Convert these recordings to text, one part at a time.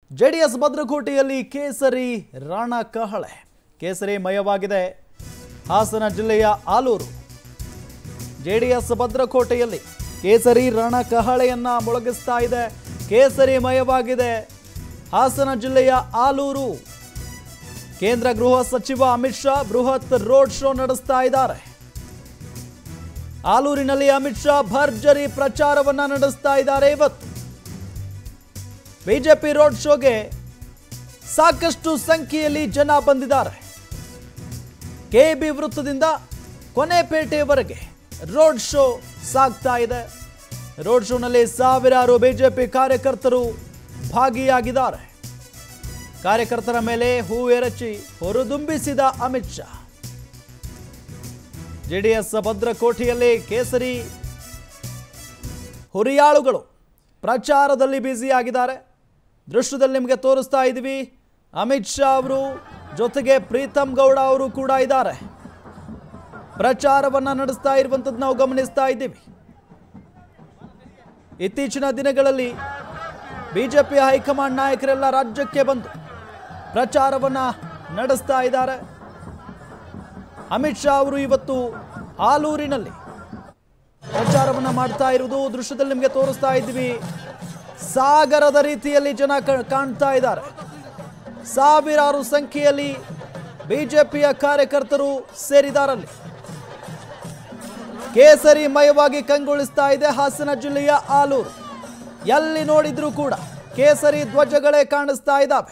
JDS ಭದ್ರಕೋಟೆಯಲ್ಲಿ ಕೇಸರಿ ರಣಕಹಳೆ ಕೇಸರಿ ಮಯವಾಗಿದೆ ಹಾಸನ ಜಿಲ್ಲೆಯ ಆಲೂರು ಜೆಡಿಎಸ್ ಭದ್ರಕೋಟೆಯಲ್ಲಿ ಕೇಸರಿ ರಣಕಹಳೆಯನ್ನ ಮೊಳಗಿಸ್ತಾ ಇದೆ ಕೇಸರಿ ಮಯವಾಗಿದೆ ಹಾಸನ ಜಿಲ್ಲೆಯ ಆಲೂರು ಕೇಂದ್ರ ಗೃಹ ಸಚಿವ ಅಮಿತ್ ಶಾ ಬೃಹತ್ ರೋಡ್ ಶೋ ನಡೆಸ್ತಾ ಇದ್ದಾರೆ ಆಲೂರಿನಲ್ಲಿ ಅಮಿತ್ ಶಾ ಭರ್ಜರಿ ಪ್ರಚಾರವನ್ನ ನಡೆಸ್ತಾ ಇದ್ದಾರೆ ಇವತ್ತು ಬಿಜೆಪಿ ರೋಡ್ ಶೋಗೆ ಸಾಕಷ್ಟು ಸಂಖ್ಯೆಯಲ್ಲಿ ಜನ ಬಂದಿದ್ದಾರೆ ಕೆಬಿ ವೃತ್ತದಿಂದ ಕೊನೆಪೇಟೆಯವರೆಗೆ ರೋಡ್ ಶೋ ಸಾಗ್ತಾ ಇದೆ ರೋಡ್ ಶೋನಲ್ಲಿ ಸಾವಿರಾರು ಬಿಜೆಪಿ ಕಾರ್ಯಕರ್ತರು ಭಾಗಿಯಾಗಿದ್ದಾರೆ ಕಾರ್ಯಕರ್ತರ ಮೇಲೆ ಹೂ ಎರಚಿ ಹೊರದುಂಬಿಸಿದ ಅಮಿತ್ ಶಾ ಜೆಡಿಎಸ್ ಭದ್ರಕೋಟೆಯಲ್ಲಿ ಕೇಸರಿ ಹುರಿಯಾಳುಗಳು ಪ್ರಚಾರದಲ್ಲಿ ಬ್ಯುಸಿಯಾಗಿದ್ದಾರೆ ದೃಶ್ಯದಲ್ಲಿ ನಿಮಗೆ ತೋರಿಸ್ತಾ ಇದ್ದೀವಿ ಅಮಿತ್ ಶಾ ಅವರು ಜೊತೆಗೆ ಪ್ರೀತಮ್ ಗೌಡ ಅವರು ಕೂಡ ಇದ್ದಾರೆ ಪ್ರಚಾರವನ್ನ ನಡೆಸ್ತಾ ಇರುವಂಥದ್ದು ನಾವು ಗಮನಿಸ್ತಾ ಇದ್ದೀವಿ ಇತ್ತೀಚಿನ ದಿನಗಳಲ್ಲಿ ಬಿಜೆಪಿ ಹೈಕಮಾಂಡ್ ನಾಯಕರೆಲ್ಲ ರಾಜ್ಯಕ್ಕೆ ಬಂದು ಪ್ರಚಾರವನ್ನ ನಡೆಸ್ತಾ ಇದ್ದಾರೆ ಅಮಿತ್ ಶಾ ಅವರು ಇವತ್ತು ಆಲೂರಿನಲ್ಲಿ ಪ್ರಚಾರವನ್ನ ಮಾಡ್ತಾ ಇರುವುದು ದೃಶ್ಯದಲ್ಲಿ ನಿಮಗೆ ತೋರಿಸ್ತಾ ಇದ್ದೀವಿ ಸಾಗರದ ರೀತಿಯಲ್ಲಿ ಜನ ಕ- ಕಾಣ್ತಾ ಇದ್ದಾರೆ ಸಾವಿರಾರು ಸಂಖ್ಯೆಯಲ್ಲಿ ಬಿಜೆಪಿಯ ಕಾರ್ಯಕರ್ತರು ಸೇರಿದಾರಲ್ಲಿ ಕೇಸರಿ ಮಯವಾಗಿ ಕಂಗೊಳಿಸ್ತಾ ಇದೆ ಹಾಸನ ಜಿಲ್ಲೆಯ ಆಲೂರು ಎಲ್ಲಿ ನೋಡಿದ್ರೂ ಕೂಡ ಕೇಸರಿ ಧ್ವಜಗಳೇ ಕಾಣಿಸ್ತಾ ಇದ್ದಾವೆ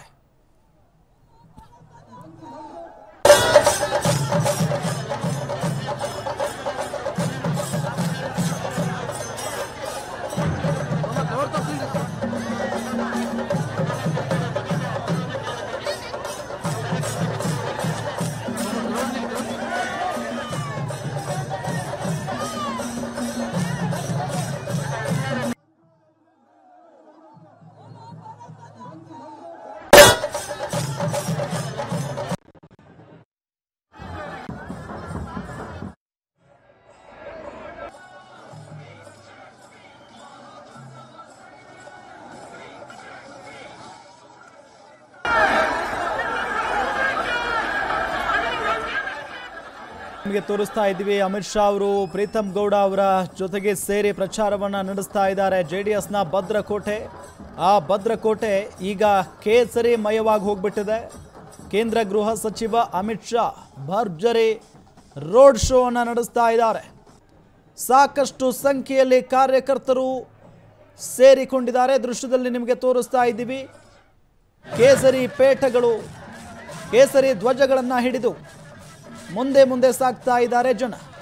ನಿಮಗೆ ತೋರಿಸ್ತಾ ಇದ್ದೀವಿ ಅಮಿತ್ ಶಾ ಅವರು ಪ್ರೀತಮ್ ಗೌಡ ಅವರ ಜೊತೆಗೆ ಸೇರಿ ಪ್ರಚಾರವನ್ನ ನಡೆಸ್ತಾ ಇದ್ದಾರೆ ಜೆ ಡಿ ಎಸ್ನ ಭದ್ರಕೋಟೆ ಆ ಭದ್ರಕೋಟೆ ಈಗ ಕೇಸರಿ ಮಯವಾಗಿ ಹೋಗ್ಬಿಟ್ಟಿದೆ ಕೇಂದ್ರ ಗೃಹ ಸಚಿವ ಅಮಿತ್ ಶಾ ಭರ್ಜರಿ ರೋಡ್ ಶೋ ಅನ್ನ ನಡೆಸ್ತಾ ಇದ್ದಾರೆ ಸಾಕಷ್ಟು ಸಂಖ್ಯೆಯಲ್ಲಿ ಕಾರ್ಯಕರ್ತರು ಸೇರಿಕೊಂಡಿದ್ದಾರೆ ದೃಶ್ಯದಲ್ಲಿ ನಿಮಗೆ ತೋರಿಸ್ತಾ ಇದ್ದೀವಿ ಕೇಸರಿ ಪೇಟಗಳು ಕೇಸರಿ ಧ್ವಜಗಳನ್ನು ಹಿಡಿದು ಮುಂದೆ ಮುಂದೆ ಸಾಗ್ತಾ ಇದ್ದಾರೆ ಜನ